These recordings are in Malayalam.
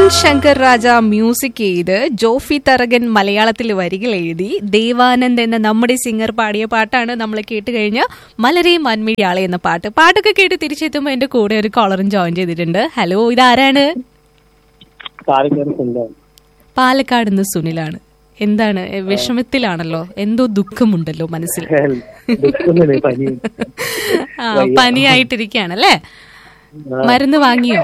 ശങ്കർ രാജ മ്യൂസിക് ചെയ്ത് ജോഫി തറകൻ മലയാളത്തിൽ വരികൾ എഴുതി ദേവാനന്ദ് എന്ന നമ്മുടെ സിംഗർ പാടിയ പാട്ടാണ് നമ്മൾ കേട്ട് കഴിഞ്ഞ മലരെ മന്മിഴാളെ എന്ന പാട്ട് പാട്ടൊക്കെ കേട്ട് തിരിച്ചെത്തുമ്പോൾ എന്റെ കൂടെ ഒരു കോളറും ജോയിൻ ചെയ്തിട്ടുണ്ട് ഹലോ ഇതാരാണ് പാലക്കാട് സ്വന്തം പാലക്കാട് നിന്ന് സുനിലാണ് എന്താണ് എ, വിഷമത്തിലാണല്ലോ എന്തോ ദുഃഖമുണ്ടല്ലോ മനസ്സിൽ ദുഃഖമൊന്നുമില്ല, പനി ആ പനിയായിട്ടിരിക്കുകയാണല്ലേ മരുന്ന് വാങ്ങിയോ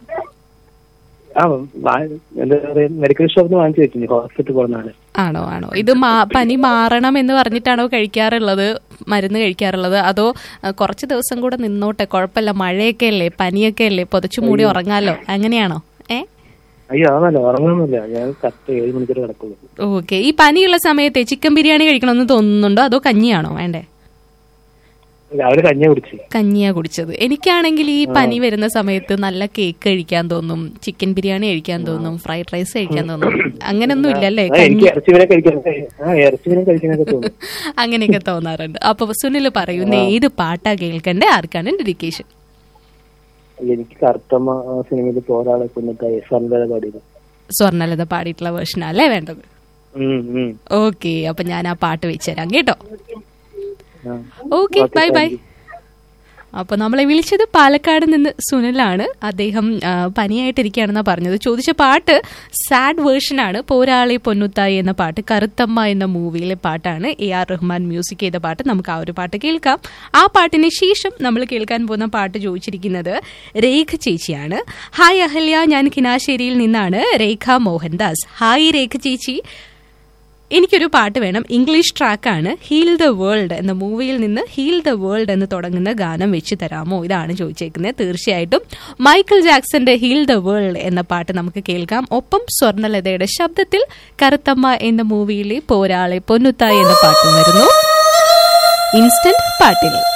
ആ വാ- എന്താ പറയാ മെഡിക്കൽ ഷോപ്പിൽ നിന്ന് വാങ്ങിച്ചു വെച്ചു ഹോസ്പിറ്റലിൽ പോകുന്നതാണ് ആണോ ആണോ ഇത് മാ- പനി മാറണം എന്ന് പറഞ്ഞിട്ടാണോ കഴിക്കാറുള്ളത് മരുന്ന് കഴിക്കാറുള്ളത് അതോ അഹ്, കുറച്ച് ദിവസം കൂടെ നിന്നോട്ടെ കുഴപ്പമില്ല മഴയൊക്കെ അല്ലേ പനിയൊക്കെ അല്ലേ പൊതച്ചു മൂടി ഉറങ്ങാലോ അങ്ങനെയാണോ ഏ അയ്യോ ആണല്ലോ ഉറങ്ങുന്നില്ല ഞാൻ കറക്റ്റ് ഏഴ് മണിക്കൂർ കിടക്കുള്ളൂ ഓക്കെ ഈ പനിയുള്ള സമയത്ത് ചിക്കൻ ബിരിയാണി കഴിക്കണമെന്ന് തോന്നുന്നുണ്ടോ അതോ കഞ്ഞിയാണോ വേണ്ടേ രാവിലെ കഞ്ഞി കുടിച്ച് കഞ്ഞിയാ കുടിച്ചത് എനിക്കാണെങ്കിൽ ഈ പനി വരുന്ന സമയത്ത് നല്ല കേക്ക് കഴിക്കാൻ തോന്നും ചിക്കൻ ബിരിയാണി കഴിക്കാൻ തോന്നും ഫ്രൈഡ് റൈസ് കഴിക്കാൻ തോന്നും അങ്ങനൊന്നും ഇല്ലല്ലേ ആ, എനിക്ക് ഇറച്ചി മീനെ കഴിക്കാൻ ആ ഇറച്ചി മീനെ കഴിക്കാനൊക്കെ തോന്നും അങ്ങനെയൊക്കെ തോന്നാറുണ്ട് അപ്പൊ സുനിൽ പറയുന്ന ഏത് പാട്ടാ കേൾക്കണ്ടേ ആർക്കാണ് ഡെഡിക്കേഷൻ എനിക്ക് കറുത്തമ്മ ആ സിനിമയിൽ പോരാളെ കുന്നത്തായി സ്വന്തം പാടിയത് സ്വർണ്ണലത പാടിയിട്ടുള്ള വേർഷൻ അല്ലേ വേണ്ടത് ഉം, ഉം. ഓക്കെ അപ്പൊ ഞാൻ ആ പാട്ട് വെച്ചുതരാം കേട്ടോ ആ. ഓക്കെ ബൈ ബൈ അപ്പൊ നമ്മളെ വിളിച്ചത് പാലക്കാട് നിന്ന് സുനിലാണ് അദ്ദേഹം ആ, പനിയായിട്ടിരിക്കുകയാണെന്നാ പറഞ്ഞത് ചോദിച്ച പാട്ട് സാഡ് വേർഷൻ ആണ് പോരാളി പൊന്നുത്തായി എന്ന പാട്ട് കറുത്തമ്മ എന്ന മൂവിയിലെ പാട്ടാണ് എ ആർ റഹ്മാൻ മ്യൂസിക് ചെയ്ത പാട്ട് നമുക്ക് ആ ഒരു പാട്ട് കേൾക്കാം ആ പാട്ടിന് ശേഷം നമ്മൾ കേൾക്കാൻ പോകുന്ന പാട്ട് ചോദിച്ചിരിക്കുന്നത് രേഖ ചേച്ചിയാണ് ഹായ് അഹല്യ ഞാൻ കിനാശ്ശേരിയിൽ നിന്നാണ് രേഖ മോഹൻദാസ് ഹായ് രേഖ ചേച്ചി എനിക്കൊരു പാട്ട് വേണം ഇംഗ്ലീഷ് ട്രാക്കാണ് ഹീൽ ദ വേൾഡ് എന്ന മൂവിയിൽ നിന്ന് ഹീൽ ദ വേൾഡ് എന്ന് തുടങ്ങുന്ന ഗാനം വെച്ച് തരാമോ ഇതാണ് ചോദിച്ചേക്കുന്നത് തീർച്ചയായിട്ടും മൈക്കിൾ ജാക്സന്റെ ഹീൽ ദ വേൾഡ് എന്ന പാട്ട് നമുക്ക് കേൾക്കാം ഒപ്പം സ്വർണലതയുടെ ശബ്ദത്തിൽ കറുത്തമ്മ എന്ന മൂവിയിലെ പോരാളെ പൊന്നുത്തായി എന്ന പാട്ടും വരുന്നു ഇൻസ്റ്റന്റ് പാട്ടിൽ